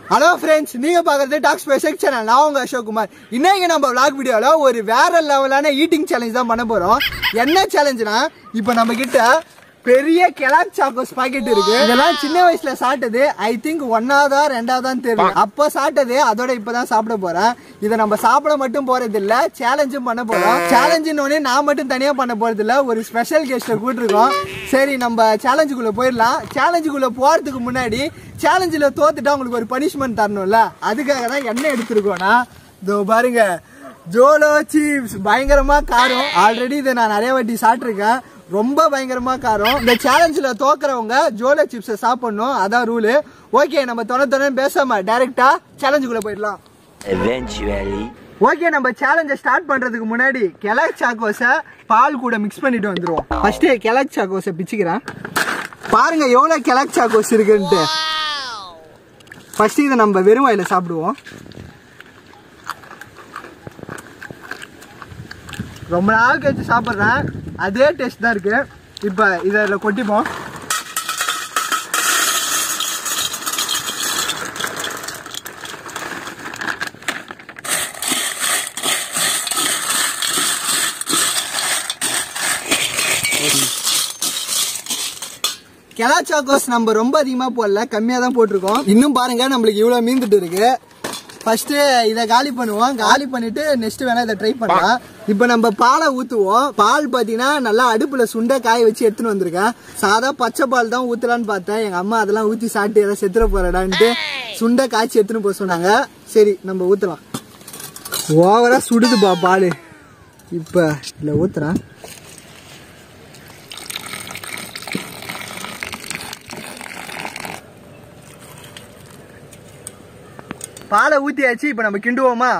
Hello friends நீங்க பாக்குறது tax special channel நான் உங்க அசோக் குமார் இன்னைக்கு நம்ம vlog வீடியோல ஒரு வேற லெவலான ஈட்டிங் சேலஞ்ச் தான் பண்ண போறோம் என்ன சேலஞ்சுனா இப்போ நம்ம கிட்ட பெரிய கெலாக் சாக்கோஸ் பாக்கெட் இருக்கு இதெல்லாம் சின்ன வயசுல சாப்பிட்டது ஐ திங்க் ஒன்னாவதா ரெண்டாவதான் தெரியும் அப்போ சாப்பிட்டது அதோட இப்பதான் சாப்பிட போறேன் இதை நம்ம சாப்பிட மட்டும் போறது இல்ல சேலஞ்சும் பண்ண போறோம் சேலஞ்சுன்னு உடனே நான் மட்டும் தனியா பண்ண போறது இல்ல ஒரு ஸ்பெஷல் கெஸ்ட்டை கூட்டிருக்கோம் சரி நம்ம சேலஞ்சுக்குள்ள போயிடலாம் சேலஞ்சுக்குள்ள போறதுக்கு முன்னாடி சேலஞ்சில் தோத்துட்டா உங்களுக்கு ஒரு பனிஷ்மெண்ட் தரணும்ல அதுக்காக தான் என்ன எடுத்திருக்கோம்னா இதோ பாருங்க ஜோலோ சிப்ஸ் பயங்கரமா காரம் ஆல்ரெடி இதை நான் நிறைய வாட்டி சாப்பிட்ருக்கேன் ரொம்ப பயங்கரமா காரம் இந்த சேலஞ்சில் தோக்குறவங்க ஜோலோ சிப்ஸை சாப்பிடணும் அதான் ரூலு ஓகே நம்ம தொண தொண பேசாம டைரக்டா சேலஞ்சுக்குள்ள போயிடலாம் Eventually. ஓகே நம்ம சேலஞ்சை ஸ்டார்ட் பண்றதுக்கு முன்னாடி கெலாக் சாக்கோஸை பால் கூட மிக்ஸ் பண்ணிட்டு வந்துருவோம் ஃபர்ஸ்ட் கெலாக் சாக்கோஸை பிச்சுக்கிறேன் பாருங்க எவ்வளவு கெலாக் சாக்கோஸ் இருக்குன்ட்டு ஃபர்ஸ்ட் இதை நம்ம வெறும் வாயில சாப்பிடுவோம் ரொம்ப நாள் கழிச்சு சாப்பிட்றேன் அதே டேஸ்ட் தான் இருக்கு இப்போ இதை இதில் கொட்டிப்போம் கெலா சாக்கோஸ் நம்ம ரொம்ப அதிகமாக போடல கம்மியாக தான் போட்டிருக்கோம் இன்னும் பாருங்க நம்மளுக்கு இவ்வளோ மீந்துட்டு இருக்கு ஃபர்ஸ்ட் இதை காலி பண்ணுவோம் காலி பண்ணிட்டு நெக்ஸ்ட் வேணா இதை ட்ரை பண்ணலாம் இப்போ நம்ம பாலை ஊற்றுவோம் பால் பார்த்தீங்கன்னா நல்லா அடுப்புல சுண்டை காய வச்சு எடுத்துன்னு வந்திருக்கேன் சாதா பச்சை பால் தான் ஊற்றலான்னு பார்த்தேன் எங்கள் அம்மா அதெல்லாம் ஊற்றி சாப்பிட்டு ஏதாவது செத்துற போறடான்ட்டு சுண்டை காய்ச்சி எடுத்துன்னு போக சொன்னாங்க சரி நம்ம ஊற்றலாம் ஓவரா சுடுதுப்பா பால் இப்போ இதில் ஊற்றுறேன் பாலை ஊத்தியாச்சு இப்போ நம்ம கிண்டுவோமா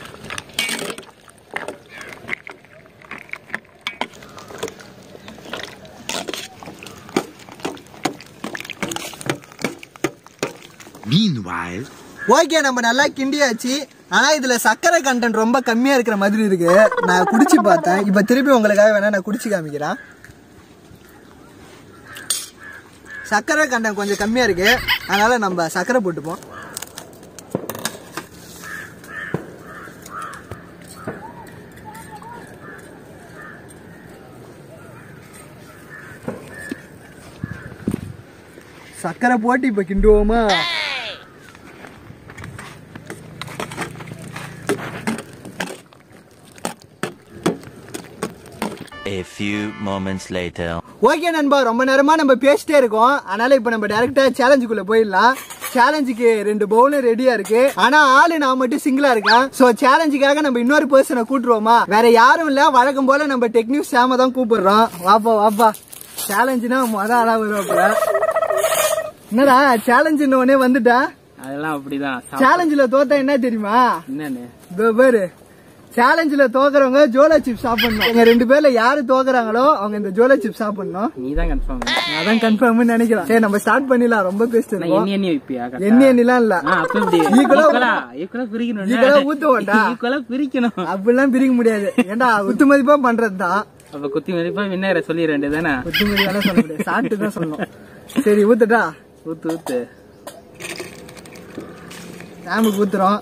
Meanwhile. ஓகே நம்ம நல்லா கிண்டியாச்சு ஆனா இதுல சர்க்கரை கண்டென்ட் ரொம்ப கம்மியா இருக்கிற மாதிரி இருக்கு நான் குடிச்சு பார்த்தேன் இப்ப திருப்பி உங்களுக்காக வேணா நான் குடிச்சு காமிக்கிறேன் சர்க்கரை கண்டென்ட் கொஞ்சம் கம்மியா இருக்கு அதனால நம்ம சர்க்கரை போட்டுப்போம் சர்க்கரை போட்டு இப்ப கிண்டுவோமா A few moments later. Okay நண்பா ரொம்ப நேரமா நம்ம பேசிட்டே இருக்கோம் அதனால இப்ப நம்ம டைரக்டா சேலஞ்சுக்குள்ள போயிடலாம் சேலஞ்சுக்கு ரெண்டு பவுலும் ரெடியா இருக்கு ஆனா ஆளு நான் மட்டும் சிங்கிளா இருக்கேன் சோ சேலஞ்சுக்காக நம்ம இன்னொரு பர்சனை கூட்டுருவோமா வேற யாரும் இல்ல வழக்கம் போல நம்ம டெக்னிக் சாம தான் கூப்பிடுறோம் வாப்பா வாப்பா சேலஞ்சுனா மொத ஆளா வருவாப்புல என்னடா சேலஞ்சு உடனே வந்துட்டா அதெல்லாம் அப்படிதான் சாப்~ சேலஞ்சுல தோத்தா என்ன தெரியுமா என்னன்னு இதோ பாரு சேலஞ்சுல தோக்குறவங்க ஜோலா சிப்ஸ் சாப்பிடணும் எங்க ரெண்டு பேர்ல யாரு தோக்குறாங்களோ அவங்க இந்த ஜோலா சிப்ஸ் சாப்பிடணும் நீ தான் கன்ஃபார்ம் அதான் கன்ஃபார்ம்னு நினைக்கிறேன் சரி நம்ம ஸ்டார்ட் பண்ணிடலாம் ரொம்ப பெஸ்ட் நான் எண்ணி எண்ணி வைப்பியா எண்ணி எண்ணிலாம் இல்ல ஆ, அப்ப இப்படி Equal ஆ- ஈக்குவலா ஈக்குவலா பிரிக்கணும் Equal ஆ ஊத்துவோம்டா. ஈக்குவலா பிரிக்கணும் அப்படிலாம் பிரிக்க முடியாது ஏன்டா குத்து மதிப்பா பண்றதுதான் அப்ப குத்தி மதிப்பா வின்னரை சொல்லிட வேண்டியதானே குத்து மதிப்பெல்லாம் சொல்ல முடியாது சாப்பிட்டு தான் சொல்லணும் சரி ஊத்துட்டா ஊத்து ஊத்து டேமுக்கு ஊத்துறோம்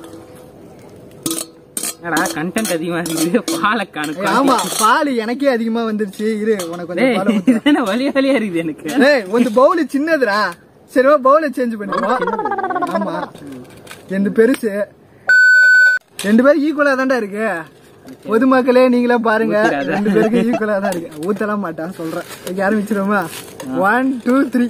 என்னடா கண்டென்ட் அதிகமா இருக்குது பாலை ஏய், காணும் ஆமா பால் எனக்கே அதிகமா வந்துருச்சு இரு உனக்கு கொஞ்சம் பால் ஊத்துறேன். என்ன வலியா வலியா இருக்குது எனக்கு ஏய் உங்க பவுல் சின்னதுடா சரி பவுல சேஞ்ச் பண்ணிடுவோம் ஆமா ரெண்டு பெருசு ரெண்டு பேரும் ஈக்குவலா தான்டா இருக்கு பொதுமக்களே நீங்களே பாருங்க ஊத்திடாத. ரெண்டு பேருக்கு ஈக்குவலா தான் இருக்கு ஊத்தலாம் மாட்டான் சொல்றேன் ஓகே ஆரம்பிச்சிருவோமா ஒன் டூ த்ரீ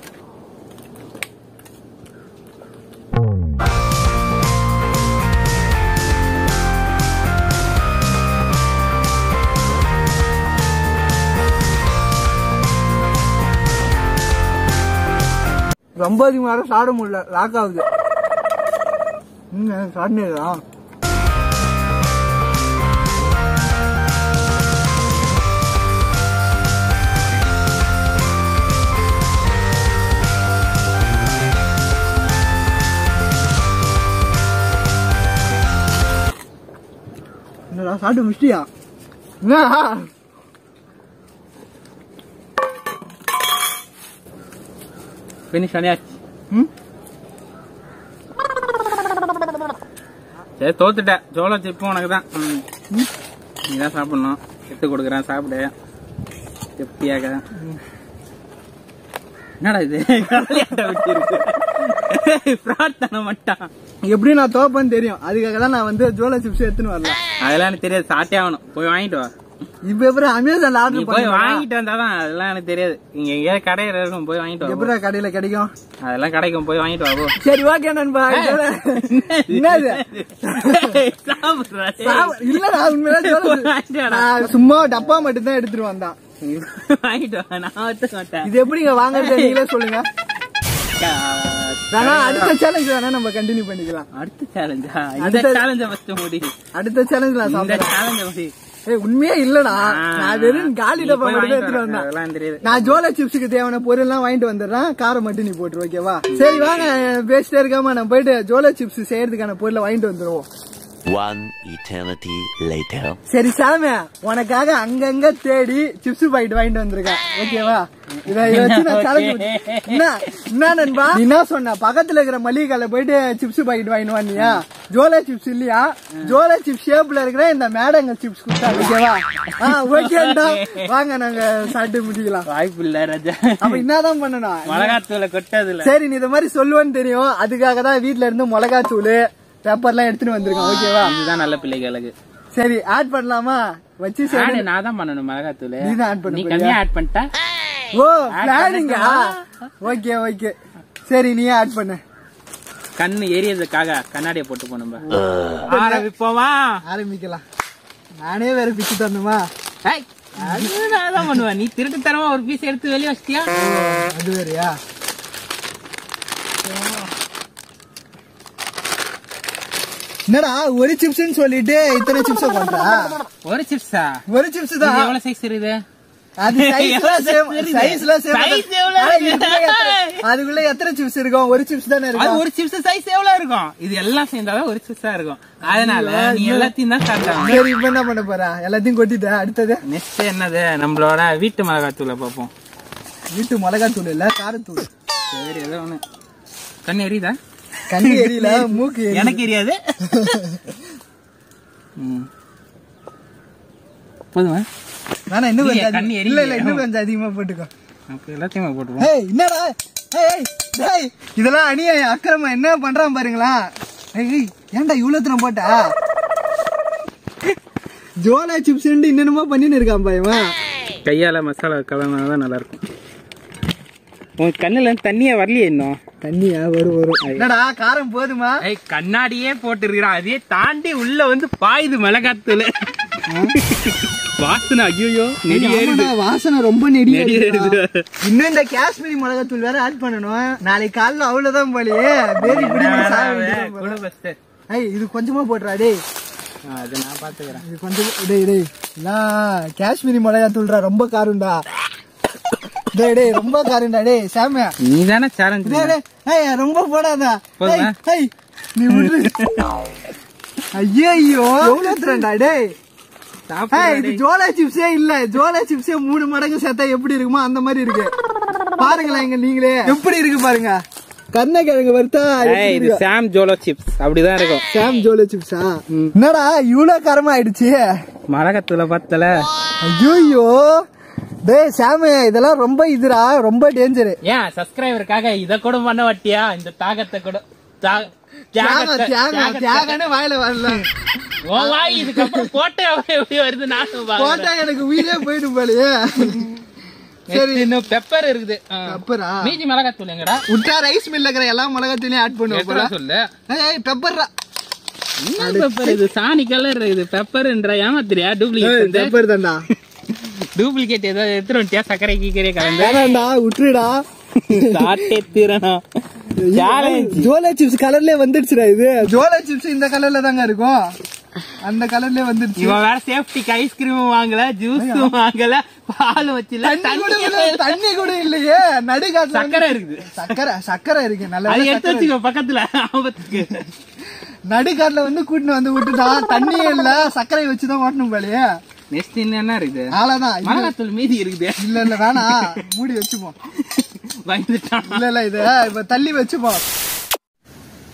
ரொம்ப அதிகமாக சாப்பிட முடியல லாக் ஆகுது ம் சாப்பிடுதா என்னடா சாப்பிட்டு முடிச்சிட்டியா என்ன பினிஷ் பண்ணியாச்சு ம் சரி தோத்துட்ட ஜோலோ சிப்பும் உனக்கு தான் நீ தான் சாப்பிடணும் எடுத்து கொடுக்குறேன் சாப்பிடு திருப்தியாக என்னடா இது கவலையாட்ட விட்டு இருக்கு பிரார்த்தனை மட்டும் எப்படி நான் தோப்பேன்னு தெரியும் அதுக்காக தான் நான் வந்து ஜோலா சிப்ஸ் எடுத்துன்னு வரல அதெல்லாம் எனக்கு தெரியாது சாட்டே ஆகணும் போய் வாங்கிட்டு வா இப்ப எப்படி அமேசான்ல நீ ஆர்டர் போய் பண்ணி வாங்கிட்டு வந்தாதான் அதெல்லாம் எனக்கு தெரியாது இங்க எங்கேயாவது கடையில இருக்கும் போய் வாங்கிட்டு வா போ. எப்படி கடையில கிடைக்கும் அதெல்லாம் கிடைக்கும் போய் வாங்கிட்டு வா போ சரி ஓகே நண்பா இதோட- என்னது சாப்பிடுறா, டேய். சாவ- இல்லடா உண்மையிலே ஜோலா சிப்ஸ். வாங்கிட்டு வாடா. நான் சும்மா டப்பா மட்டும் தான் எடுத்துட்டு வந்தான் நீ வாங்கிட்டு வா நான் ஒத்துக்க மாட்டேன் இது எப்படிங்க வாங்குறது நீங்களே சொல்லுங்க வேணா அடுத்த சேலஞ்ச் வேணா நம்ம கண்டினியூ பண்ணிக்கலாம் அடுத்த சேலஞ்சா இந்த அடுத்த- சேலஞ்ச ஃபர்ஸ்ட் முடி அடுத்த சேலஞ்ச் நான் இந்த சாப்பிடுறேன் சேலஞ்ச முடி ஏய் உண்மையே இல்லடா நான் வெறும் காலி நீ டப்பா போய் மட்டும் தான் வாங்கிட்டு எடுத்துட்டு வா. வந்தேன் அதெல்லாம் தெரியாது நான் ஜோலா சிப்ஸுக்கு தேவையான பொருள் எல்லாம் வாங்கிட்டு வந்துடுறேன் காரம் மட்டும் நீ போட்டுரு ஓகேவா சரி வாங்க பேசிட்டே இருக்காம நம்ம போயிட்டு ஜோலா சிப்ஸ் செய்யறதுக்கான பொருளை வாங்கிட்டு வந்துருவோம் One eternity later. சரி சாமி உனக்காக அங்கங்க தேடி சிப்ஸ் பாக்கெட் வாங்கிட்டு வந்திருக்கேன் ஓகேவா இதை இதை வச்சு நான் challenge பண்ணி- என்ன என்ன நண்பா நீ என்ன சொன்ன பக்கத்துல இருக்கிற மளிகை கடையில போயிட்டு சிப்ஸ் பாக்கெட் வாங்கிட்டு வந்தியா ஜோலா சிப்ஸ் இல்லையா ஜோலா சிப்ஸ் ஷேப்ல இருக்கிற இந்த மேடங்க சிப்ஸ் கொடுத்தா ஓகேவா ஆ ஓகேடா வாங்க நாங்க சாப்பிட்டு முடிக்கலாம் வாய்ப்பு இல்ல ராஜா அப்ப என்னதான் பண்ணணும் மிளகாத்தூளை கொட்டதுல சரி நீ இது மாதிரி சொல்லுவேன்னு தெரியும் அதுக்காக தான் வீட்ல இருந்து மிளகாத்தூள் பேப்பர்லாம் எடுத்துட்டு வந்திருக்கேன் ஓகேவா இதுதான் நல்ல பிள்ளைகளுக்கு சரி ஆட் பண்ணலாமா வச்சு சரி ஆடு நான் தான் பண்ணணும் மிளகாத்தூள் நீ தான் add பண்ண நீ போறியா? கம்மியா ஆட் பண்ணிட்ட ஓ பிளானிங்கா ஓகே ஓகே சரி நீ ஆட் பண்ணு கண்ணு எரியறதுக்காக கண்ணாடியை போட்டு போனோம் ஆரம்பிப்போமா ஆரம்பிக்கலாம் நானே வேற பிச்சு தரணுமா ஏய், அது நான் தான் பண்ணுவேன் நீ திருட்டுத்தனமா ஒரு பீஸ் எடுத்து வெளியே வச்சிட்டியா அது வேறயா என்னடா ஒரு சிப்ஸ்னு சொல்லிட்டு இத்தனை சிப்ஸ பண்றா ஒரு சிப்ஸா ஒரு சிப்ஸ் தான் எவ்வளவு சைஸ் இருக்குது அது சைஸ்ல சேம் சைஸ்ல சேம் Size எவ்வளவு அதுக்குள்ள எத்தனை சிப்ஸ் இருக்கும் ஒரு சிப்ஸ் தானே அது இருக்கும் ஒரு சிப்ஸ் சைஸ் எவ்வளவு இருக்கும் இது எல்லாம் சேர்ந்தாதான் ஒரு சிப்ஸா இருக்கும் அதனால நீ எல்லாத்தையும் தான் சாப்பிட்டாங்க சரி இப்ப என்ன பண்ண போற எல்லாத்தையும் கொட்டிட்ட அடுத்தது நெக்ஸ்ட் என்னது நம்மளோட வீட்டு மிளகாத்தூளை பார்ப்போம் வீட்டு மிளகாத்தூள் இல்ல காரத்தூள் சரி ஏதோ ஒண்ணு கண்ணு எரியுதா கண்ணு எரியல மூக்கு எரியுது. எனக்கு எரியாது ம். போதுமா வேணா இன்னும் இல்லையே, கொஞ்சம் கண்ணு அதிகம். எரியுது. இல்ல இல்ல இன்னும் கொஞ்சம் அதிகமா போட்டுக்கோ அப்ப எல்லாத்தையுமே போட்டுருவோம் ஏய் என்னடா ஏய் ஏய், டேய் இதெல்லாம் அநியாயம் அக்கிரமா என்ன பண்றான் பாருங்களா ஏய் ஏய், ஏன்டா இவ்வளவு தூரம் போட்டா ஜோலா சிப்ஸ் என்னென்னமோ பண்ணின்னு இருக்கான் பையன் கையால மசாலா கலந்தாதான் நல்லா இருக்கும் உன் கண்ணுல இருந்து தண்ணியே வரலையே இன்னும் தண்ணியா வரும் வரும் என்னடா காரம் போதுமா ஏய் கண்ணாடியே போட்டுருக்கிறான் அதே தாண்டி உள்ள வந்து பாயுது மிளகாத்தூள் வாசனை ஐயோ நெடி ஏறுது ஆமாடா, வாசனை ரொம்ப நெடியா நெடி இருக்குடா. ஏறுது இன்னும் இந்த காஷ்மீரி மிளகாத்தூள் வேற ஆட் பண்ணணும் நாளைக்கு காலைல அவ்வளவுதான் போலயே பேரி பிடிச்சி சாக வேண்டியது போல. கூட ஃபர்ஸ்ட் ஏய் இது கொஞ்சமா போட்டுறா டேய் அது நான் பாத்துக்கிறேன் இது கொஞ்சம் டேய் டேய் நான் காஷ்மீரி மிளகாத்தூள்டா ரொம்ப காரும்டா டேய் டேய் ரொம்ப காரும்டா டேய் சாமியா நீ தானே சேலஞ்ச் டேய் டேய் ஏய் ரொம்ப போடாத போதுமா? ஏய், ஏய் நீ விடு ஐயோ எவ்வளவு தரேன்டா டேய் ஏய் இது ஜோலா சிப்ஸே இல்ல ஜோலா சிப்ஸே மூணு மடங்கு சேர்த்தா எப்படி இருக்குமோ அந்த மாதிரி இருக்கு பாருங்களேன் இங்க நீங்களே எப்படி இருக்கு பாருங்க கருணக்கிழங்கு வறுத்தா எப்படி இது இருக்கு? சாம் ஜோலோ சிப்ஸ் அப்படிதான் இருக்கும் சாம் ஜோலா சிப்ஸா என்னடா இவ்வளவு காரமா ஆயிடுச்சு மிளகாத்தூளை பார்த்தல ஐயோ டேய் சாமு இதெல்லாம் ரொம்ப இதுடா ரொம்ப டேஞ்சரு ஏன் சப்ஸ்கிரைபருக்காக இத கூட பண்ண வட்டியா இந்த தாகத்தை கூட தா- தியாகம் தியாகத்தை- தியாகம் தியாகத்தை- தியாகன்னு வாயில வரல உன் வாய் இதுக்கப்புறம் போட்ட எப்படி வருது நானும் போட்டா பாக்குறேன். எனக்கு உயிரே போயிடும் போலயே Next இன்னும் பெப்பர் இருக்குது ஆ. பெப்பரா மீதி மிளகாத்தூள் எங்கடா விட்டா ரைஸ் மில்ல இருக்கிற எல்லா மிளகாத்தையும் ஆட் பண்ணுவோம் போல எத்தனை சொல்லு ஏய் பெப்பர்ரா என்ன பெப்பர் இது சாணி கலர் இது பெப்பர்ன்ற ஏமாத்திரியா டூப்ளிகேட் பெப்பர் தான்டா டூப்ளிகேட் ஏதோ எடுத்துட்டு வந்துட்டியா சக்கரை கீக்கரே கலந்து வேணாம்டா விட்டுருடா சாட்டே தீரணும் சேலஞ்ச் ஜோலா சிப்ஸ் கலர்லயே வந்துடுச்சுடா இது ஜோலா சிப்ஸ் இந்த கலர்ல தாங்க இருக்கும் அந்த கலர்லயே வந்துடுச்சு இவன் வேற சேஃப்டிக்கு ஐஸ்கிரீமும் வாங்கல ஜூஸும் வாங்கல பால் வச்சுல தண்ணி கூட இல்ல, தண்ணி கூட இல்லையே நடுக்காட்டுல வந்து- சக்கரை இருக்குது சக்கரை சக்கரை இருக்கு நல்ல அது எடுத்து வச்சுக்கோ பக்கத்துல ஆபத்துக்கு நடுக்காட்டுல வந்து கூட்டின்னு வந்து விட்டுட்டான் தண்ணியே இல்ல சர்க்கரை வச்சுதான் ஓட்டணும் போலயே நெக்ஸ்ட் என்ன இருக்குது அவ்வளவுதான் இது- மிளகாத்தூள் மீதி இருக்குது இல்ல இல்ல வேணாம் மூடி வச்சுப்போம் வந்துட்டான் இல்ல இல்ல இது இப்ப தள்ளி வச்சுப்போம்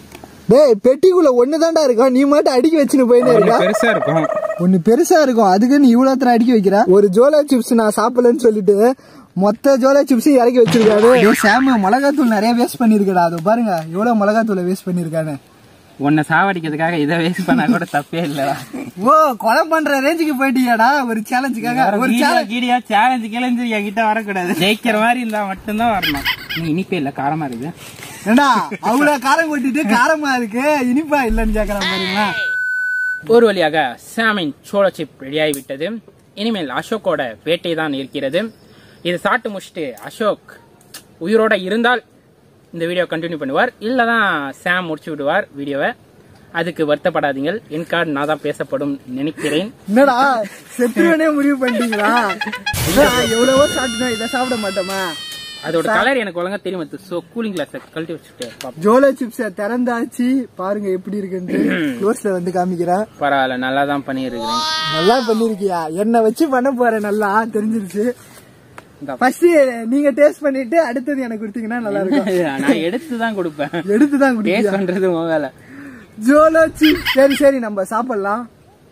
டேய் பெட்டிக்குள்ள ஒண்ணுதான்டா இருக்கும் நீ மட்டும் அடிக்க வச்சுன்னு போயினே ஒண்ணு இருக்கா பெருசா இருக்கும் ஒன்னு பெருசா இருக்கும் அதுக்கு நீ இவ்வளவு தர அடிக்க வைக்கிற ஒரு ஜோலா சிப்ஸ் நான் சாப்பிடலன்னு சொல்லிட்டு மொத்த ஜோலா சிப்ஸ் இறக்கி வச்சிருக்காரு டேய் சாமு மிளகாத்தூள் நிறைய வேஸ்ட் பண்ணிருக்கடா அது பாருங்க எவ்வளவு மிளகாத்தூளை வேஸ்ட் பண்ணிருக்கானு உன்னை சாவடிக்கிறதுக்காக இதை வேஸ்ட் பண்ணா கூட தப்பே இல்ல ஓ கொலை பண்ற ரேஞ்சுக்கு போயிட்டீங்கடா ஒரு சேலஞ்சுக்காக ஒரு சேலஞ்ச் கீடியா சேலஞ்சு கிளஞ்சு என்கிட்ட வரக்கூடாது ஜெயிக்கிற மாதிரி இருந்தா மட்டும்தான் வரணும் நீ இனிப்பே இல்ல காரமா இருக்குது ஏண்டா அவ்வளவு காரம் கொட்டிட்டு காரமா இருக்கு இனிப்பா இல்லன்னு கேக்குறான் பாருங்களா ஒரு வழியாக சாமின் சோள சிப் ரெடியாகி விட்டது இனிமேல் அசோக்கோட வேட்டை தான் இருக்கிறது இது சாப்பிட்டு முடிச்சுட்டு அசோக் உயிரோட இருந்தால் இந்த வீடியோ கண்டினியூ பண்ணுவார் இல்லதான் சாம் முடிச்சு விடுவார் வீடியோவை அதுக்கு வருத்தப்படாதீங்கள் என் கார்டு நான் தான் பேசப்படும் நினைக்கிறேன் என்னடா செத்துருவனே முடிவு பண்ணிட்டீங்களா நான் எவ்வளவோ சாப்பிட்டுனா இதை சாப்பிட மாட்டோமா அதோட கலர் எனக்கு ஒழுங்கா தெரியும் சோ கூலிங் கிளாஸ் கழட்டி வச்சுட்டு பாப்போம். ஜோலோ சிப்ஸ திறந்தாச்சு பாருங்க எப்படி இருக்குன்னு க்ளோஸ்ல வந்து காமிக்கிறேன் பரவாயில்ல நல்லா தான் பண்ணியிருக்கிறேன் நல்லா பண்ணிருக்கியா என்ன வச்சு பண்ண போறேன் நல்லா தெரிஞ்சிருச்சு இந்தா. ஃபர்ஸ்ட் நீங்க டேஸ்ட் பண்ணிட்டு அடுத்தது எனக்கு கொடுத்தீங்கன்னா நல்லா இருக்கும் நான் எடுத்து தான் கொடுப்பேன் எடுத்து தான் டேஸ்ட் குடிப்பியா பண்றது உன் வேலை ஜோலோ சிப்ஸ் சரி சரி நம்ம சாப்பிடலாம்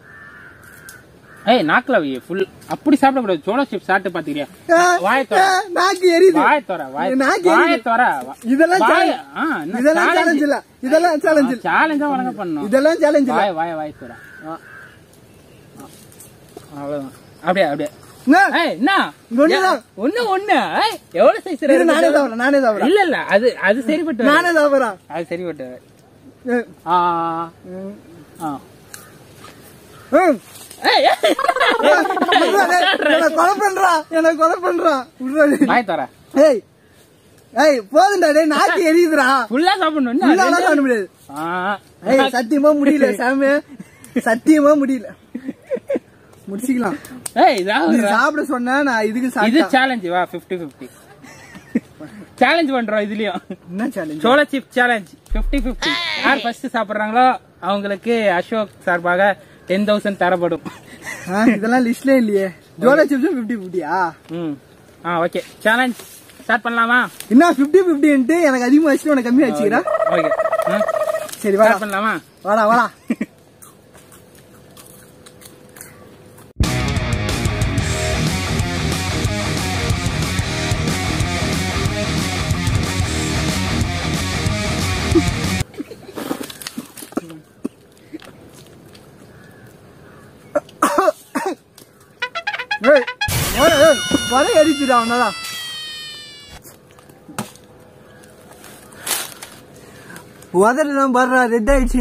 ஏய் நாக்குல ஃபுல் அப்படி சாப்பிடக்கூடாது சோள சிப் சாப்பிட்டு பாத்துக்கிறியா வாய ஆ, தோற நாக்கு எரியுது வாய தோற வாய நாக்கு வாய எரியுது. தோற இதெல்லாம் வாய- challenge. ஆ, என்ன இதெல்லாம் challenge? சேலஞ்ச் இல்ல இதெல்லாம் சேலஞ்ச் இல்ல சேலஞ்சா வழங்க பண்ணும் இதெல்லாம் சேலஞ்ச் இல்ல வாய வாய வாய தோற அவ்வளவுதான் அப்படியே அப்படியே என்ன? ஏய் என்ன இங்க ஒண்ணுதான். ஒண்ணு ஒண்ணு ஏய், எவ்வளவு சைஸ் இரு, நானே சாப்பிடுறேன் நானே சாப்பிடுறேன் இல்ல இல்ல அது அது சரிப்பட்டு வராது. நானே சாப்பிடுறேன் அது சரிப்பட்டு வராது. ஏ, ஆ ம், ஆ ம். ஏய், ஏய். விட்றா, டேய், என்னை கொலை பண்றான் என்னை கொலை பண்றான் விட்றா, டேய். வாய தோற ஏய் ஏய் போதும்டா டேய் நாக்கு எரியுதுடா ஃபுல்லா சாப்பிடணும் என்ன? ஃபுல்லாலாம் சாப்பிட முடியாது ஆ. ஏய் சத்தியமா முடியல சாமி சத்தியமா முடியல முடிச்சுக்கலாம் ஏய் நீ இதாவது சாப்பிட சொன்னா நான் இதுக்கு இது சாப்பிட்டேன் சேலஞ்ச் வா 50 50 சேலஞ்ச் பண்றோம் இதுலயும் என்ன சேலஞ்ச் சோள சிப் சேலஞ்ச் 50 50 யார் ஃபர்ஸ்ட் சாப்பிடுறாங்களோ அவங்களுக்கு அசோக் சார்பாக டென் தௌசண்ட் தரப்படும் இதெல்லாம் லிஸ்ட்ல இல்லையே ஜோலா சிப்ஸ் பிப்டி பிப்டியா ம் ஆ ஓகே சேலஞ்ச் ஸ்டார்ட் பண்ணலாமா என்ன பிப்டி பிப்டின்ட்டு எனக்கு அதிகமா வச்சுட்டு உனக்கு கம்மியா வச்சுக்கிறா ஓகே சரி வாடா ஸ்டார்ட் பண்ணலாமா வாடா வாடா ஏய், ஏய், ஏய், வலை அடிச்சுடா அவனதான் உதறலாம் பாடுறா ரெட் ஆயிடுச்சு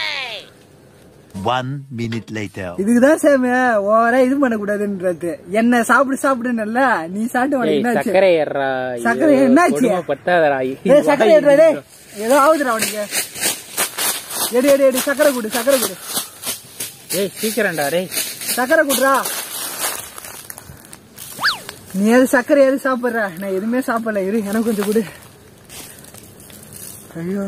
One minute later. இதுக்குதான் சாமி ஓவரா இது பண்ணக்கூடாதுன்றது என்ன சாப்பிடு சாப்பிடுன்னு நீ சாப்பிட்டு உனக்கு ஏய் என்னாச்சு சக்கரை ஏறா சர்க்கரை என்னாச்சு? பட்டாதரா ஏய் சக்கரை ஏடுறா டேய் ஏதோ ஆகுதுடா அவனுக்கு எடு எடு எடு சக்கரை கொடு சக்கரை கொடு ஏய் சீக்கிரம்டா டேய் சக்கரை குடுறா நீ எது சக்கரை எது சாப்பிடுற நான் எதுவுமே சாப்பிடல இரு எனக்கு கொஞ்சம் கொடு ஐயோ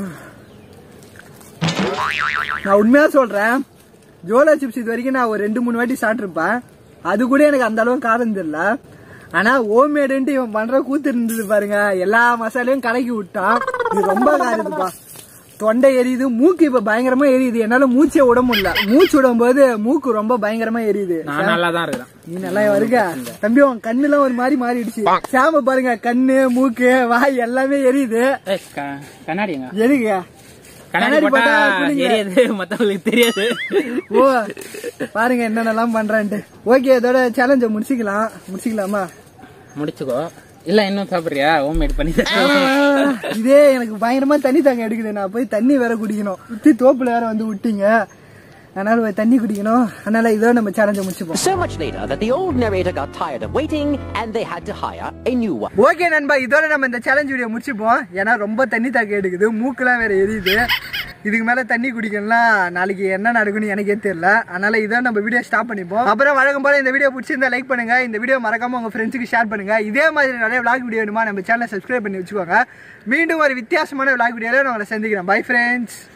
நான் உண்மையா சொல்றேன் ஜோலா சிப்ஸ் இது வரைக்கும் நான் ஒரு ரெண்டு மூணு வாட்டி சாப்பிட்டுருப்பேன் அது கூட எனக்கு அந்த அளவுக்கு காரம் தெரியல ஆனா ஹோம்மேடுன்ட்டு இவன் பண்ற கூத்து இருந்தது பாருங்க எல்லா மசாலையும் கலக்கி விட்டான் இது ரொம்ப காருதுப்பா தொண்டை எரியுது மூக்கு இப்ப பயங்கரமா எரியுது என்னால மூச்சே விட முடியல மூச்சு விடும் போது மூக்கு ரொம்ப பயங்கரமா எரியுது நான் நல்லா தான் இருக்கிறேன் நீ நல்லா வருக தம்பி உன் கண்ணுலாம் ஒரு மாதிரி மாறிடுச்சு சாம பாருங்க கண்ணு மூக்கு வாய் எல்லாமே எரியுது ஏய் க- கண்ணாடிங்க எதுக்கு கண்ணாடி கண்ணாடி போட்டா போட்டா குளிங்க. எரியுது மத்தவங்களுக்கு தெரியாது ஓ பாருங்க என்னென்னலாம் பண்றான்ட்டு ஓகே இதோட சேலஞ்ச முடிச்சுக்கலாம் முடிச்சுக்கலாமா முடிச்சுக்கோ இல்ல இன்னும் சாப்பிடுறியா ஹோம் மேட் பண்ணி ஆ, இதே எனக்கு பயங்கரமா தண்ணி தாங்க எடுக்குது நான் போய் தண்ணி வேற குடிக்கணும் சுத்தி தோப்புல வேற வந்து விட்டீங்க அதனால போய் தண்ணி குடிக்கணும் அதனால இதோ நம்ம சேலஞ்ச முடிச்சுப்போம் So much later that the old narrator got tired of waiting and they had to hire a new one. Okay நண்பா இதோட நம்ம இந்த சேலஞ்ச் வீடியோ முடிச்சுப்போம் ஏன்னா ரொம்ப தண்ணி தாக்க எடுக்குது மூக்குலாம் வேற எரியுது இதுக்கு மேல தண்ணி குடிக்கலாம் நாளைக்கு என்ன நடக்கும்னு எனக்கே தெரியல அதனால இதோ நம்ம வீடியோ ஸ்டாப் பண்ணிப்போம் அப்புறம் வழக்கம் போல இந்த வீடியோ பிடிச்சிருந்தா லைக் பண்ணுங்க இந்த வீடியோ மறக்காம உங்க ஃப்ரெண்ட்ஸுக்கு ஷேர் பண்ணுங்க இதே மாதிரி நிறைய விளாக் வீடியோ வேணுமா நம்ம சேனலை சப்ஸ்கிரைப் பண்ணி வச்சுக்கோங்க மீண்டும் ஒரு வித்தியாசமான விளாக் வீடியோல நான் உங்களை சந்திக்கிறேன் பை ஃப்ரெண்ட்ஸ்